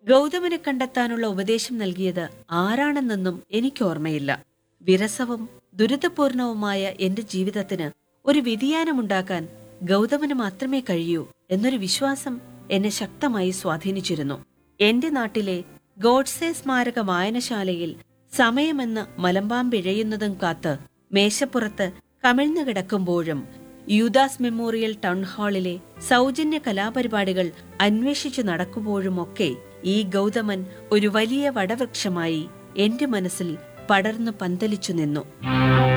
ഗൗതമനെ കണ്ടെത്താനുള്ള ഉപദേശം നൽകിയത് ആരാണെന്നൊന്നും എനിക്കോർമ്മയില്ല വിരസവും ദുരിതപൂർണവുമായ എന്റെ ജീവിതത്തിന് ഒരു വ്യതിയാനമുണ്ടാക്കാൻ ഗൗതമന് മാത്രമേ കഴിയൂ എന്നൊരു വിശ്വാസം എന്നെ ശക്തമായി സ്വാധീനിച്ചിരുന്നു എന്റെ നാട്ടിലെ ഗോഡ്സെ സ്മാരക വായനശാലയിൽ സമയമെന്ന് മലമ്പാമ്പിഴയുന്നതും കാത്ത് മേശപ്പുറത്ത് കമിഴ്ന്നു കിടക്കുമ്പോഴും യൂദാസ് മെമ്മോറിയൽ ടൗൺ ഹാളിലെ സൗജന്യ കലാപരിപാടികൾ അന്വേഷിച്ചു നടക്കുമ്പോഴുമൊക്കെ ഈ ഗൗതമൻ ഒരു വലിയ വടവൃക്ഷമായി എന്റെ മനസ്സിൽ പടർന്നു പന്തലിച്ചു നിന്നു